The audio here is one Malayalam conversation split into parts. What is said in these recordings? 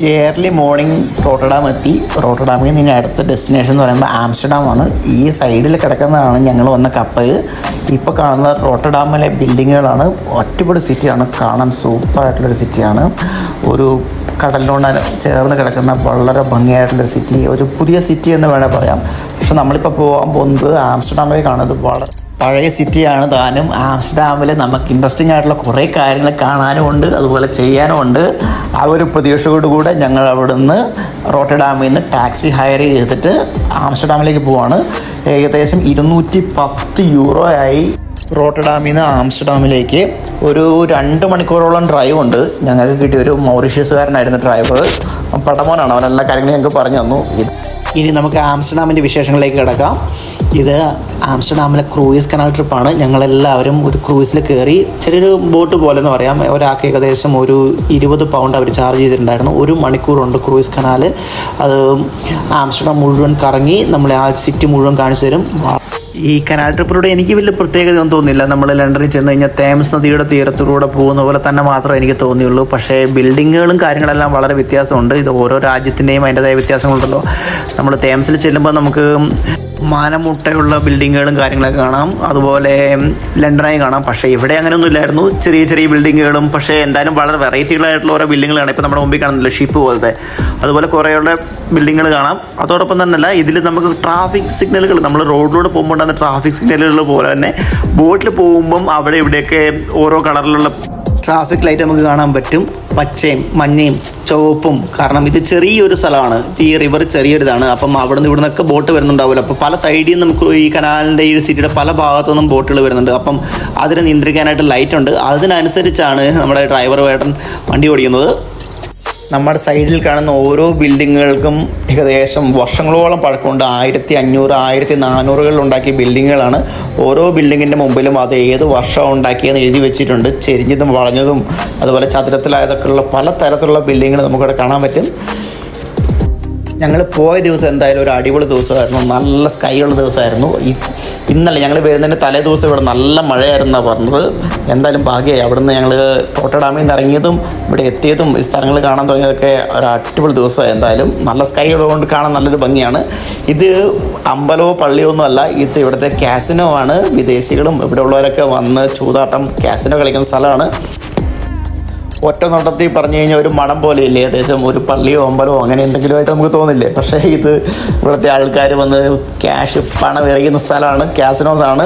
ഏർലി മോർണിംഗ് റോട്ടർഡാം എത്തി റോട്ടർഡാമിൽ നിന്ന് ഇനി അടുത്ത ഡെസ്റ്റിനേഷൻ എന്ന് പറയുമ്പോൾ ആംസ്റ്റർഡാം ആണ് ഈ സൈഡിൽ കിടക്കുന്നതാണ് ഞങ്ങൾ വന്ന കപ്പൽ ഇപ്പോൾ കാണുന്ന റോട്ടർഡാമിലെ ബിൽഡിങ്ങുകളാണ് ഒറ്റപ്പൊടി സിറ്റിയാണ് കാണാൻ സൂപ്പറായിട്ടുള്ളൊരു സിറ്റിയാണ് ഒരു കടലിനോട് ചേർന്ന് കിടക്കുന്ന വളരെ ഭംഗിയായിട്ടുള്ളൊരു സിറ്റി ഒരു പുതിയ സിറ്റി എന്ന് വേണേൽ പറയാം പക്ഷെ നമ്മളിപ്പോൾ പോകാൻ പോകുന്നത് ആംസ്റ്റർഡാമിലേക്കാണ് ഇത് വളരെ പഴയ സിറ്റിയാണ് താനും ആംസ്റ്റർഡാമിൽ നമുക്ക് ഇൻട്രസ്റ്റിംഗ് ആയിട്ടുള്ള കുറേ കാര്യങ്ങൾ കാണാനും ഉണ്ട് അതുപോലെ ചെയ്യാനും ഉണ്ട് ആ ഒരു പ്രതീക്ഷയോടുകൂടെ ഞങ്ങൾ അവിടുന്ന് റോട്ടർഡാമിൽ നിന്ന് ടാക്സി ഹയർ ചെയ്തിട്ട് ആംസ്റ്റർഡാമിലേക്ക് പോവാണ് ഏകദേശം ഇരുന്നൂറ്റി പത്ത് യൂറോ ആയി റോട്ടർഡാമിൽ നിന്ന് ആംസ്റ്റർഡാമിലേക്ക് ഒരു രണ്ട് മണിക്കൂറോളം ഡ്രൈവ് ഉണ്ട് ഞങ്ങൾക്ക് കിട്ടിയ ഒരു മൗറീഷ്യസുകാരനായിരുന്നു ഡ്രൈവർ പടമോനാണ് അവൻ എല്ലാ കാര്യങ്ങളും ഞങ്ങൾക്ക് പറഞ്ഞു തന്നു ഇത് ഇനി നമുക്ക് ആംസ്റ്റർഡാമിൻ്റെ വിശേഷങ്ങളിലേക്ക് കിടക്കാം ഇത് ആംസ്റ്റർഡാമിലെ ക്രൂയിസ് കനാൽ ട്രിപ്പാണ് ഞങ്ങളെല്ലാവരും ഒരു ക്രൂയിസിൽ കയറി ചെറിയൊരു ബോട്ട് പോലെ എന്ന് പറയാം ഒരാൾക്ക് ഏകദേശം ഒരു ഇരുപത് പൗണ്ട് അവർ ചാർജ് ചെയ്തിട്ടുണ്ടായിരുന്നു ഒരു മണിക്കൂറുണ്ട് ക്രൂയിസ് കനാൽ അത് ആംസ്റ്റർഡാം മുഴുവൻ കറങ്ങി നമ്മളെ ആ സിറ്റി മുഴുവൻ കാണിച്ചു തരും ഈ കനാൽ ട്രിപ്പിലൂടെ എനിക്ക് വലിയ പ്രത്യേകത ഒന്നും തോന്നിയില്ല നമ്മൾ ലണ്ടനിൽ ചെന്ന് കഴിഞ്ഞാൽ തേംസ് നദിയുടെ തീരത്തിലൂടെ പോകുന്ന പോലെ തന്നെ മാത്രമേ എനിക്ക് തോന്നിയുള്ളൂ പക്ഷേ ബിൽഡിങ്ങുകളും കാര്യങ്ങളെല്ലാം വളരെ വ്യത്യാസമുണ്ട് ഇത് ഓരോ രാജ്യത്തിൻ്റെയും അതിൻ്റെതായ വ്യത്യാസങ്ങളുണ്ടല്ലോ നമ്മൾ തേംസിൽ ചെല്ലുമ്പോൾ നമുക്ക് മാനമുട്ടയുള്ള ബിൽഡിങ്ങുകളും കാര്യങ്ങളൊക്കെ കാണാം അതുപോലെ ലണ്ടനായി കാണാം പക്ഷേ ഇവിടെ അങ്ങനെയൊന്നും ഇല്ലായിരുന്നു ചെറിയ ചെറിയ ബിൽഡിങ്ങുകളും പക്ഷേ എന്തായാലും വളരെ വെറൈറ്റികളായിട്ടുള്ള ഓരോ ബിൽഡിങ്ങുകളാണ് ഇപ്പോൾ നമ്മുടെ മുമ്പിൽ കാണുന്നില്ല ഷിപ്പ് പോലത്തെ അതുപോലെ കുറേയുള്ള ബിൽഡിങ്ങുകൾ കാണാം അതോടൊപ്പം തന്നെയല്ല ഇതിൽ നമുക്ക് ട്രാഫിക് സിഗ്നലുകൾ നമ്മൾ റോഡിലൂടെ പോകുമ്പോൾ ഉണ്ടാകുന്ന ട്രാഫിക് സിഗ്നലുകൾ പോലെ തന്നെ ബോട്ടിൽ പോകുമ്പം അവിടെ ഇവിടെയൊക്കെ ഓരോ കളറിലുള്ള ട്രാഫിക് ലൈറ്റ് നമുക്ക് കാണാൻ പറ്റും പച്ചയും മഞ്ഞയും ചുവപ്പും കാരണം ഇത് ചെറിയൊരു സ്ഥലമാണ് ഈ റിവർ ചെറിയൊരിതാണ് അപ്പം അവിടെ നിന്ന് ഇവിടെ നിന്നൊക്കെ ബോട്ട് വരുന്നുണ്ടാവില്ല അപ്പോൾ പല സൈഡിൽ നിന്ന് നമുക്ക് ഈ കനാലിൻ്റെ ഈ സിറ്റിയുടെ പല ഭാഗത്തു നിന്നും ബോട്ടുകൾ വരുന്നുണ്ട് അപ്പം അതിനെ നിയന്ത്രിക്കാനായിട്ട് ലൈറ്റ് ഉണ്ട് അതിനനുസരിച്ചാണ് നമ്മുടെ ഡ്രൈവർ വേട്ടൻ വണ്ടി ഓടിക്കുന്നത് നമ്മുടെ സൈഡിൽ കാണുന്ന ഓരോ ബിൽഡിങ്ങുകൾക്കും ഏകദേശം വർഷങ്ങളോളം പഴക്കമുണ്ട് ആയിരത്തി അഞ്ഞൂറ് ആയിരത്തി നാനൂറുകളിൽ ഉണ്ടാക്കിയ ബിൽഡിങ്ങുകളാണ് ഓരോ ബിൽഡിങ്ങിൻ്റെ മുമ്പിലും അത് ഏത് വർഷം ഉണ്ടാക്കിയെന്ന് എഴുതി വെച്ചിട്ടുണ്ട് ചെരിഞ്ഞതും വളഞ്ഞതും അതുപോലെ ചതുരത്തിലായതൊക്കെയുള്ള പല തരത്തിലുള്ള ബിൽഡിങ്ങുകൾ നമുക്കിവിടെ കാണാൻ പറ്റും ഞങ്ങൾ പോയ ദിവസം എന്തായാലും ഒരു അടിപൊളി ദിവസമായിരുന്നു നല്ല സ്കൈ ഉള്ള ദിവസമായിരുന്നു ഈ ഇന്നലെ ഞങ്ങൾ വരുന്നതിൻ്റെ തലേ ദിവസം ഇവിടെ നല്ല മഴയായിരുന്നാണ് പറഞ്ഞത് എന്തായാലും ഭാഗ്യമായി അവിടുന്ന് ഞങ്ങൾ കോട്ട ഡാമിൽ നിന്ന് ഇറങ്ങിയതും ഇവിടെ എത്തിയതും ഈ സ്ഥലങ്ങൾ കാണാൻ തുടങ്ങിയതൊക്കെ ഒരു അടിപൊളി ദിവസമായി എന്തായാലും നല്ല സ്കൈ ഉള്ളതുകൊണ്ട് കാണാൻ നല്ലൊരു ഭംഗിയാണ് ഇത് അമ്പലമോ പള്ളിയോ ഒന്നും അല്ല ഇത് ഇവിടുത്തെ കാസിനോ ആണ് വിദേശികളും ഇവിടെ ഉള്ളവരൊക്കെ വന്ന് ചൂതാട്ടം കാസിനോ കളിക്കുന്ന സ്ഥലമാണ് ഒറ്റ നോട്ടത്തിൽ പറഞ്ഞു കഴിഞ്ഞാൽ ഒരു മഠം പോലെയില്ലേ ഏകദേശം ഒരു പള്ളിയോ അമ്പലമോ അങ്ങനെ എന്തെങ്കിലും ആയിട്ട് നമുക്ക് തോന്നില്ലേ പക്ഷേ ഇത് ഇവിടുത്തെ ആൾക്കാർ വന്ന് ക്യാഷ് പണം എറിയുന്ന സ്ഥലമാണ് കാസിനോസ് ആണ്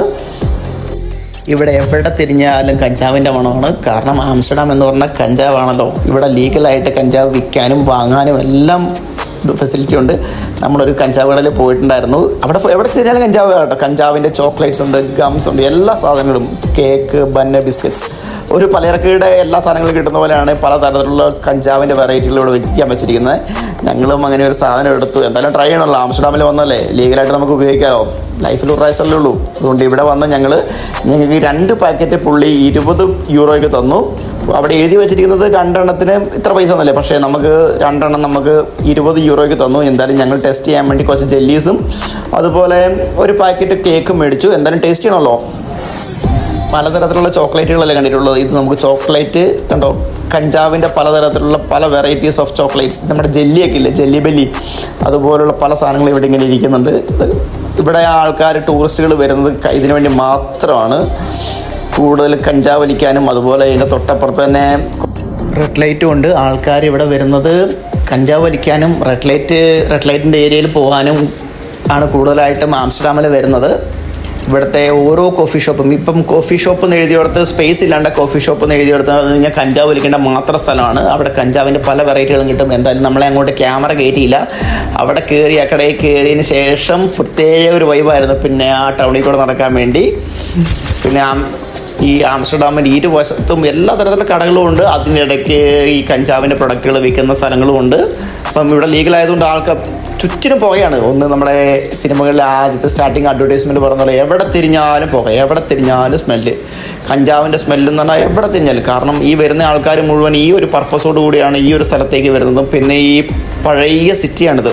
ഇവിടെ എവിടെ തിരിഞ്ഞാലും കഞ്ചാവിൻ്റെ മണമാണ് കാരണം ആംസ്റ്റർഡാം എന്ന് പറഞ്ഞാൽ കഞ്ചാവാണല്ലോ ഇവിടെ ലീഗലായിട്ട് കഞ്ചാവ് വിൽക്കാനും വാങ്ങാനും എല്ലാം ഫെസിലിറ്റി ഉണ്ട് നമ്മളൊരു കഞ്ചാവ് കടയിൽ പോയിട്ടുണ്ടായിരുന്നു അവിടെ പോ- എവിടെ തിരിഞ്ഞാലും കഞ്ചാവ് കേട്ടോ കഞ്ചാവിൻ്റെ ചോക്ലേറ്റ്സ് ഉണ്ട് ഗംസ് ഉണ്ട് എല്ലാ സാധനങ്ങളും കേക്ക് ബന്ന് ബിസ്ക്കറ്റ്സ് ഒരു പലചരക്കയുടെ എല്ലാ സാധനങ്ങളും കിട്ടുന്ന പോലെയാണ് പല തരത്തിലുള്ള കഞ്ചാവിൻ്റെ വെറൈറ്റികൾ ഇവിടെ വിൽക്കാൻ വെച്ചിരിക്കുന്നത് ഞങ്ങളും അങ്ങനെ ഒരു സാധനം എടുത്തു എന്തായാലും ട്രൈ ചെയ്യണമല്ലോ ആംസ്റ്റർഡാമിൽ വന്നല്ലേ ലീഗലായിട്ട് നമുക്ക് ഉപയോഗിക്കാമല്ലോ ലൈഫിൽ ഒരു പ്രാവശ്യമല്ലേ ഉള്ളൂ അതുകൊണ്ട് ഇവിടെ വന്ന് ഞങ്ങൾ ഞങ്ങൾക്ക് ഈ രണ്ട് പാക്കറ്റ് പുള്ളി ഇരുപത് യൂറോയ്ക്ക് തന്നു അവിടെ എഴുതി വെച്ചിരിക്കുന്നത് രണ്ടെണ്ണത്തിന് ഇത്ര പൈസ എന്നല്ലേ പക്ഷേ നമുക്ക് രണ്ടെണ്ണം നമുക്ക് ഇരുപത് യൂറോയ്ക്ക് തന്നു എന്തായാലും ഞങ്ങൾ ടെസ്റ്റ് ചെയ്യാൻ വേണ്ടി കുറച്ച് ജെല്ലീസും അതുപോലെ ഒരു പാക്കറ്റ് കേക്കും മേടിച്ചു എന്തായാലും ടേസ്റ്റ് ചെയ്യണമല്ലോ പലതരത്തിലുള്ള ചോക്ലേറ്റുകളല്ലേ കണ്ടിട്ടുള്ളത് ഇത് നമുക്ക് ചോക്ലേറ്റ് കണ്ടോ കഞ്ചാവിൻ്റെ പലതരത്തിലുള്ള പല വെറൈറ്റീസ് ഓഫ് ചോക്ലേറ്റ്സ് നമ്മുടെ ജെല്ലിയൊക്കെ ഇല്ലേ ജെല്ലി ബെല്ലി അതുപോലുള്ള പല സാധനങ്ങളും ഇവിടെ ഇങ്ങനെ ഇരിക്കുന്നുണ്ട് ഇത് ഇവിടെ ആൾക്കാർ ടൂറിസ്റ്റുകൾ വരുന്നത് ക- ഇതിനു വേണ്ടി മാത്രമാണ് കൂടുതൽ കഞ്ചാവ് വലിക്കാനും അതുപോലെ അതിൻ്റെ തൊട്ടപ്പുറത്ത് തന്നെ റെഡ് ലൈറ്റും ഉണ്ട് ആൾക്കാർ ഇവിടെ വരുന്നത് കഞ്ചാവ് വലിക്കാനും റെഡ് ലൈറ്റ് റെഡ് ലൈറ്റിൻ്റെ ഏരിയയിൽ പോകാനും ആണ് കൂടുതലായിട്ടും ആംസ്റ്റർഡാമിൽ വരുന്നത് ഇവിടുത്തെ ഓരോ കോഫി ഷോപ്പും ഇപ്പം കോഫി ഷോപ്പ് എന്ന് എഴുതിയെടുത്ത് സ്പേസ് ഇല്ലാണ്ട് കോഫി ഷോപ്പ് എന്ന് എഴുതിയെടുത്ത് കഴിഞ്ഞാൽ കഞ്ചാവ് വലിക്കേണ്ട മാത്രം സ്ഥലമാണ് അവിടെ കഞ്ചാവിൻ്റെ പല വെറൈറ്റികളും കിട്ടും എന്തായാലും നമ്മളെ അങ്ങോട്ട് ക്യാമറ കയറ്റിയില്ല അവിടെ കയറി ആ കടയിൽ കയറിയതിന് ശേഷം പ്രത്യേക ഒരു വൈബായിരുന്നു പിന്നെ ആ ടൗണിൽ കൂടെ നടക്കാൻ വേണ്ടി പിന്നെ ആം- ഈ ആംസ്റ്റർഡാമിൻ്റെ ഇരുവശത്തും എല്ലാ തരത്തിലുള്ള കടകളും ഉണ്ട് അതിനിടയ്ക്ക് ഈ കഞ്ചാവിൻ്റെ പ്രൊഡക്റ്റുകൾ വിൽക്കുന്ന സ്ഥലങ്ങളും ഉണ്ട് അപ്പം ഇവിടെ ലീഗലായതുകൊണ്ട് ആൾക്കാർ ചുറ്റിനും പുകയാണ് ഒന്ന് നമ്മുടെ സിനിമകളിലെ ആദ്യത്തെ സ്റ്റാർട്ടിങ് അഡ്വർടൈസ്മെൻറ്റ് പറഞ്ഞ പോലെ എവിടെ തിരിഞ്ഞാലും പുക എവിടെ തിരിഞ്ഞാലും സ്മെല്ല് കഞ്ചാവിൻ്റെ സ്മെല്ല് എന്ന് പറഞ്ഞാൽ എവിടെ തിരിഞ്ഞാലും കാരണം ഈ വരുന്ന ആൾക്കാർ മുഴുവൻ ഈ ഒരു പർപ്പസോട് കൂടിയാണ് ഈ ഒരു സ്ഥലത്തേക്ക് വരുന്നതും പിന്നെ ഈ പഴയ സിറ്റിയാണിത്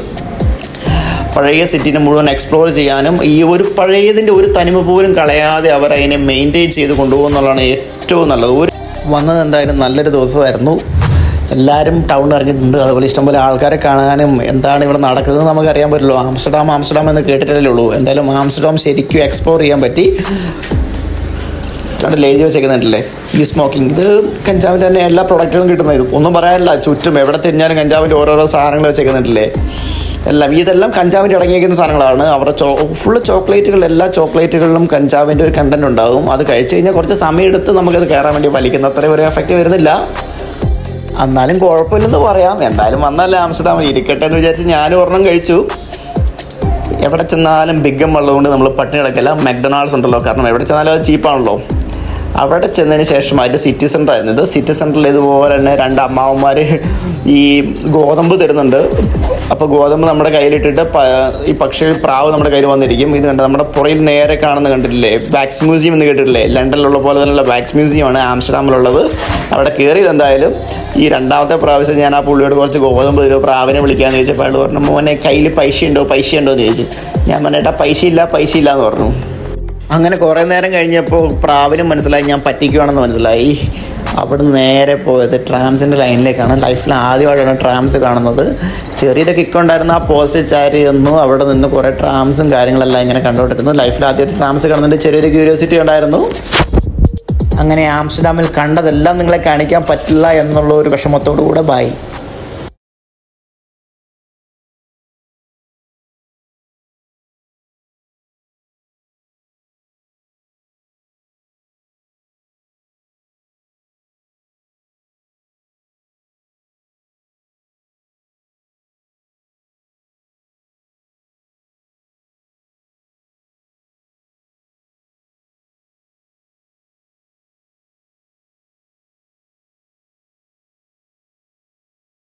പഴയ സിറ്റിനെ മുഴുവൻ എക്സ്പ്ലോർ ചെയ്യാനും ഈ ഒരു പഴയതിൻ്റെ ഒരു തനിമ പോലും കളയാതെ അവർ അതിനെ മെയിൻറ്റെയിൻ ചെയ്ത് കൊണ്ടുപോകുന്നുള്ളതാണ് ഏറ്റവും നല്ലത് ഒരു വന്നത് എന്തായാലും നല്ലൊരു ദിവസമായിരുന്നു എല്ലാവരും ടൗൺ ഇറങ്ങിയിട്ടുണ്ട് അതുപോലെ ഇഷ്ടംപോലെ ആൾക്കാരെ കാണാനും എന്താണ് ഇവിടെ നടക്കുന്നത് നമുക്ക് അറിയാൻ പറ്റുള്ളൂ ആംസ്റ്റർഡാം ആംസ്റ്റർഡാം എന്ന് കേട്ടിട്ടല്ലേ ഉള്ളൂ എന്തായാലും ആംസ്റ്റർഡാം ശരിക്കും എക്സ്പ്ലോർ ചെയ്യാൻ പറ്റി കണ്ടില്ലേ എഴുതി വെച്ചേക്കുന്നുണ്ടല്ലേ ഈ സ്മോക്കിംഗ് ഇത് കഞ്ചാവിൻ്റെ തന്നെ എല്ലാ പ്രൊഡക്റ്റുകളും കിട്ടുന്നതായിരുന്നു ഒന്നും പറയാനില്ല ചുറ്റും എവിടെ തിരിഞ്ഞാലും കഞ്ചാവിൻ്റെ ഓരോരോ സാധനങ്ങൾ വെച്ചേക്കുന്നുണ്ടല്ലേ എല്ലാം ഇതെല്ലാം കഞ്ചാവിൻ്റെ അടങ്ങിയിരിക്കുന്ന സാധനങ്ങളാണ് അവരുടെ ചോ ഫുള്ള് ചോക്ലേറ്റുകൾ എല്ലാ ചോക്ലേറ്റുകളിലും കഞ്ചാവിൻ്റെ ഒരു കണ്ടന്റ് ഉണ്ടാവും അത് കഴിച്ചു കഴിഞ്ഞാൽ കുറച്ച് സമയം എടുത്ത് നമുക്കത് കയറാൻ വേണ്ടി വലിക്കുന്ന അത്രയും ഒരു എഫക്റ്റ് വരുന്നില്ല എന്നാലും കുഴപ്പമില്ലെന്ന് പറയാം എന്തായാലും വന്നല്ലേ ആംസ്റ്റർഡാം ഇരിക്കട്ടെ എന്ന് വിചാരിച്ച് ഞാനും ഒരെണ്ണം കഴിച്ചു എവിടെ ചെന്നാലും ബിഗ്ഗം ഉള്ളതുകൊണ്ട് നമ്മൾ പട്ടിണി കിടക്കില്ല മക്ഡൊണാൾഡ്സ് ഉണ്ടല്ലോ കാരണം എവിടെ ചെന്നാലും അത് ചീപ്പാണല്ലോ അവിടെ ചെന്നതിന് ശേഷം അതിൻ്റെ സിറ്റി സെൻ്റർ ആയിരുന്നു ഇത് സിറ്റി സെൻറ്ററിൽ ഇതുപോലെ തന്നെ രണ്ട് അമ്മാവന്മാർ ഈ ഗോതമ്പ് തരുന്നുണ്ട് അപ്പോൾ ഗോതമ്പ് നമ്മുടെ കയ്യിലിട്ടിട്ട് പ- ഈ പക്ഷി പ്രാവ് നമ്മുടെ കയ്യിൽ വന്നിരിക്കും ഇത് കണ്ട് നമ്മുടെ പുറയിൽ നേരെ കാണുന്ന കണ്ടിട്ടില്ലേ വാക്സ് മ്യൂസിയം എന്ന് കേട്ടിട്ടില്ലേ ലണ്ടനിലുള്ള പോലെ തന്നെയുള്ള വാക്സ് മ്യൂസിയമാണ് ആംസ്റ്റർഡാമിലുള്ളത് അവിടെ കയറിയത് എന്തായാലും ഈ രണ്ടാമത്തെ പ്രാവശ്യം ഞാൻ ആ പുള്ളിയോട് കുറച്ച് ഗോതമ്പ് തരുമോ പ്രാവിനെ വിളിക്കാമെന്ന് ചോദിച്ചപ്പോൾ അയാൾ പറഞ്ഞു മോനെ കയ്യിൽ പൈസ ഉണ്ടോ പൈസ ഉണ്ടോ എന്ന് ചോദിച്ചു ഞാൻ പറഞ്ഞേട്ടാ പൈസ ഇല്ല പൈസ ഇല്ല എന്ന് പറഞ്ഞു അങ്ങനെ കുറേ നേരം കഴിഞ്ഞപ്പോൾ പ്രാവിനും മനസ്സിലായി ഞാൻ പറ്റിക്കുവാണെന്ന് മനസ്സിലായി അവിടെ നേരെ പോയത് ട്രാംസിൻ്റെ ലൈനിലേക്കാണ് ലൈഫിൽ ആദ്യമായിട്ടാണ് ട്രാംസ് കാണുന്നത് ചെറിയൊരു കിക്ക് ഉണ്ടായിരുന്ന ആ പോസ്റ്റ് ചാരി ഒന്നു അവിടെ നിന്ന് കുറേ ട്രാംസും കാര്യങ്ങളെല്ലാം ഇങ്ങനെ കണ്ടുകൊണ്ടിരുന്നു ലൈഫിൽ ആദ്യമായിട്ട് ട്രാംസ് കാണുന്നതിൻ്റെ ചെറിയൊരു ക്യൂരിയോസിറ്റി ഉണ്ടായിരുന്നു അങ്ങനെ ആംസ്റ്റർഡാമിൽ കണ്ടതെല്ലാം നിങ്ങളെ കാണിക്കാൻ പറ്റില്ല എന്നുള്ള ഒരു വിഷമത്തോടു കൂടെ ബായി